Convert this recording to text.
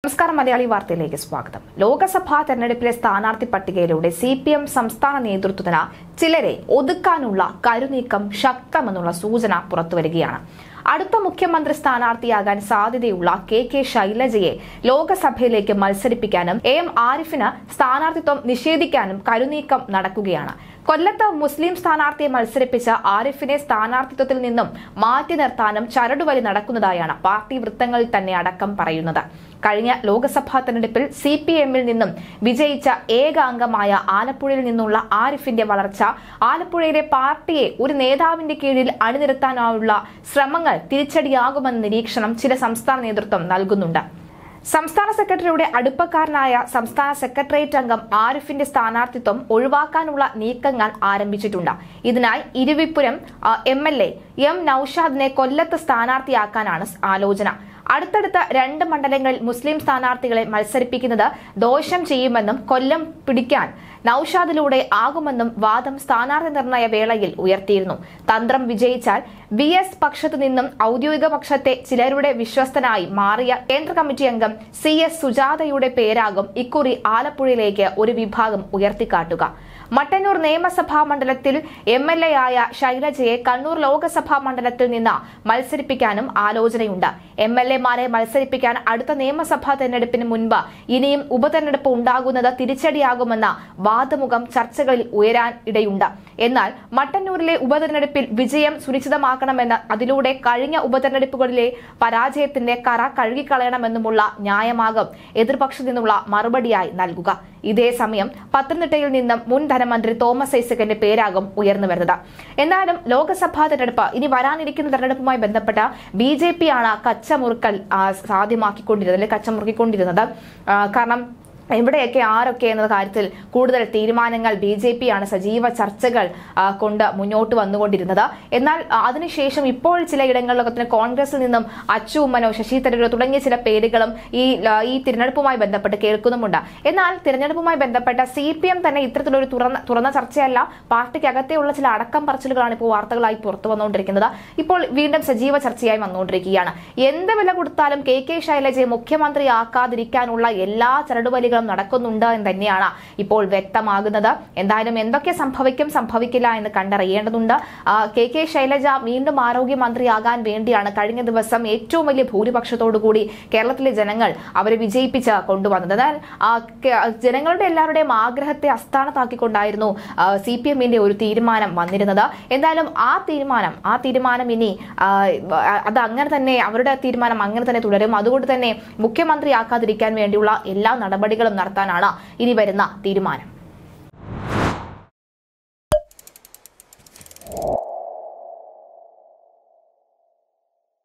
നമസ്കാരം മലയാളി വാർത്തയിലേക്ക് സ്വാഗതം ലോക്സഭാ തെരഞ്ഞെടുപ്പിലെ സ്ഥാനാർത്ഥി പട്ടികയിലൂടെ സി പി എം സംസ്ഥാന നേതൃത്വത്തിന് ചിലരെ ഒതുക്കാനുള്ള കരുനീക്കം ശക്തമെന്നുള്ള സൂചന പുറത്തുവരികയാണ് അടുത്ത മുഖ്യമന്ത്രി സ്ഥാനാർത്ഥിയാകാൻ സാധ്യതയുള്ള കെ കെ ശൈലജയെ ലോക്സഭയിലേക്ക് മത്സരിപ്പിക്കാനും എ എം ആരിഫിന് സ്ഥാനാർത്ഥിത്വം നിഷേധിക്കാനും കരുനീക്കം നടക്കുകയാണ് കൊല്ലത്ത് മുസ്ലിം സ്ഥാനാർത്ഥിയെ മത്സരിപ്പിച്ച ആരിഫിനെ സ്ഥാനാർത്ഥിത്വത്തിൽ നിന്നും മാറ്റി നിർത്താനും ചരടുവലി നടക്കുന്നതായാണ് പാർട്ടി വൃത്തങ്ങളിൽ തന്നെ അടക്കം പറയുന്നത് കഴിഞ്ഞ ലോക്സഭാ തെരഞ്ഞെടുപ്പിൽ സി പി എമ്മിൽ നിന്നും വിജയിച്ച ഏക അംഗമായ ആലപ്പുഴയിൽ നിന്നുള്ള ആരിഫിന്റെ വളർച്ച ആലപ്പുഴയിലെ പാർട്ടിയെ ഒരു നേതാവിന്റെ കീഴിൽ അണിനിരത്താനുള്ള ശ്രമങ്ങൾ തിരിച്ചടിയാകുമെന്ന നിരീക്ഷണം ചില സംസ്ഥാന നേതൃത്വം നൽകുന്നുണ്ട് സംസ്ഥാന സെക്രട്ടറിയുടെ അടുപ്പക്കാരനായ സംസ്ഥാന സെക്രട്ടേറിയറ്റ് അംഗം ആരിഫിന്റെ സ്ഥാനാർത്ഥിത്വം ഒഴിവാക്കാനുള്ള നീക്കങ്ങൾ ആരംഭിച്ചിട്ടുണ്ട് ഇതിനായി Eravipuram M L A M നൌഷാദിനെ കൊല്ലത്ത് സ്ഥാനാർത്ഥിയാക്കാനാണ് ആലോചന അടുത്തടുത്ത രണ്ട് മണ്ഡലങ്ങളിൽ മുസ്ലിം സ്ഥാനാർത്ഥികളെ മത്സരിപ്പിക്കുന്നത് ദോഷം ചെയ്യുമെന്നും കൊല്ലം പിടിക്കാൻ നൌഷാദിലൂടെ ആകുമെന്നും വാദം സ്ഥാനാർത്ഥി നിർണയ വേളയിൽ ഉയർത്തിയിരുന്നു തന്ത്രം വിജയിച്ചാൽ ബി എസ് പക്ഷത്തു നിന്നും ഔദ്യോഗിക പക്ഷത്തെ ചിലരുടെ വിശ്വസ്തനായി മാറിയ കേന്ദ്ര കമ്മിറ്റി അംഗം സി എസ് സുജാതയുടെ പേരാകും ഇക്കുറി ആലപ്പുഴയിലേക്ക് ഒരു വിഭാഗം ഉയർത്തിക്കാട്ടുക മട്ടന്നൂർ നിയമസഭാ മണ്ഡലത്തിൽ എം എൽ എ ആയ ശൈലജയെ കണ്ണൂർ ലോക്സഭാ മണ്ഡലത്തിൽ നിന്ന് മത്സരിപ്പിക്കാനും ആലോചനയുണ്ട് എം എൽ എമാരെ മത്സരിപ്പിക്കാൻ അടുത്ത നിയമസഭാ തെരഞ്ഞെടുപ്പിന് മുൻപ് ഇനിയും ഉപതെരഞ്ഞെടുപ്പ് ഉണ്ടാകുന്നത് തിരിച്ചടിയാകുമെന്ന വാദമുഖം ചർച്ചകളിൽ ഉയരാൻ ഇടയുണ്ട് എന്നാൽ മട്ടന്നൂരിലെ ഉപതെരഞ്ഞെടുപ്പിൽ വിജയം സുനിശ്ചിതമാക്കണമെന്ന് അതിലൂടെ കഴിഞ്ഞ ഉപതെരഞ്ഞെടുപ്പുകളിലെ പരാജയത്തിന്റെ കറ കഴുകിക്കളയണമെന്നുമുള്ള ന്യായമാകും എതിർപക്ഷത്തു നിന്നുള്ള മറുപടിയായി നൽകുക ഇതേസമയം പത്തനംതിട്ടയിൽ നിന്നും മുൻ ധനമന്ത്രി തോമസ് ഐസക്കിന്റെ പേരാകും ഉയർന്നു വരുന്നത് എന്നാലും ലോക്സഭാ തെരഞ്ഞെടുപ്പ് ഇനി വരാനിരിക്കുന്ന തെരഞ്ഞെടുപ്പുമായി ബന്ധപ്പെട്ട ബി ജെ പി ആണ് കച്ചമുറുക്കൽ ആ, സാധ്യമാക്കിക്കൊണ്ടിരുന്നത് അല്ലെങ്കിൽ കച്ചമുറുക്കിക്കൊണ്ടിരുന്നത് ആ, കാരണം എവിടെയൊക്കെ ആരൊക്കെ എന്ന കാര്യത്തിൽ കൂടുതൽ തീരുമാനങ്ങൾ ബി ജെ പി ആണ് സജീവ ചർച്ചകൾ ആ, കൊണ്ട് മുന്നോട്ട് വന്നുകൊണ്ടിരുന്നത് എന്നാൽ ആ, അതിനുശേഷം ഇപ്പോൾ ചിലയിടങ്ങളിലൊക്കെ തന്നെ കോൺഗ്രസിൽ നിന്നും അച്ചു ഉമ്മനോ ശശി തരൂരോ തുടങ്ങിയ ചില പേരുകളും ഈ ആ, ഈ തിരഞ്ഞെടുപ്പുമായി ബന്ധപ്പെട്ട് കേൾക്കുന്നുമുണ്ട് എന്നാൽ തിരഞ്ഞെടുപ്പുമായി ബന്ധപ്പെട്ട സി പി എം തന്നെ ഇത്തരത്തിലൊരു തുറന്ന തുറന്ന ചർച്ചയല്ല പാർട്ടിക്കകത്തെയുള്ള ചില അടക്കം പറച്ചിലുകളാണ് ഇപ്പോൾ വാർത്തകളായി പുറത്തു വന്നുകൊണ്ടിരിക്കുന്നത് ഇപ്പോൾ വീണ്ടും സജീവ ചർച്ചയായി വന്നുകൊണ്ടിരിക്കുകയാണ് എന്ത് വില കൊടുത്താലും കെ കെ ശൈലജയെ മുഖ്യമന്ത്രിയാക്കാതിരിക്കാനുള്ള എല്ലാ ചരടുവലികളും നടക്കുന്നുണ്ട് എന്ന് തന്നെയാണ് ഇപ്പോൾ വ്യക്തമാകുന്നത് എന്തായാലും എന്തൊക്കെ സംഭവിക്കും സംഭവിക്കില്ല എന്ന് കണ്ടറിയേണ്ടതുണ്ട് ആ, കെ കെ ശൈലജ വീണ്ടും ആരോഗ്യമന്ത്രിയാകാൻ വേണ്ടിയാണ് കഴിഞ്ഞ ദിവസം ഏറ്റവും വലിയ ഭൂരിപക്ഷത്തോടു കൂടി കേരളത്തിലെ ജനങ്ങൾ അവരെ വിജയിപ്പിച്ച് കൊണ്ടുവന്നത് എന്നാൽ ആ, കെ- ജനങ്ങളുടെ എല്ലാവരുടെയും ആഗ്രഹത്തെ അസ്ഥാനത്താക്കിക്കൊണ്ടായിരുന്നു സി പി എമ്മിന്റെ ഒരു തീരുമാനം വന്നിരുന്നത് എന്തായാലും ആ തീരുമാനം ആ തീരുമാനം ഇനി ആ, അത് അങ്ങനെ തന്നെ അവരുടെ തീരുമാനം അങ്ങനെ തന്നെ തുടരും അതുകൊണ്ട് തന്നെ മുഖ്യമന്ത്രിയാക്കാതിരിക്കാൻ വേണ്ടിയുള്ള എല്ലാ നടപടികളും നടത്താനാണ് ഇനി വരുന്ന തീരുമാനം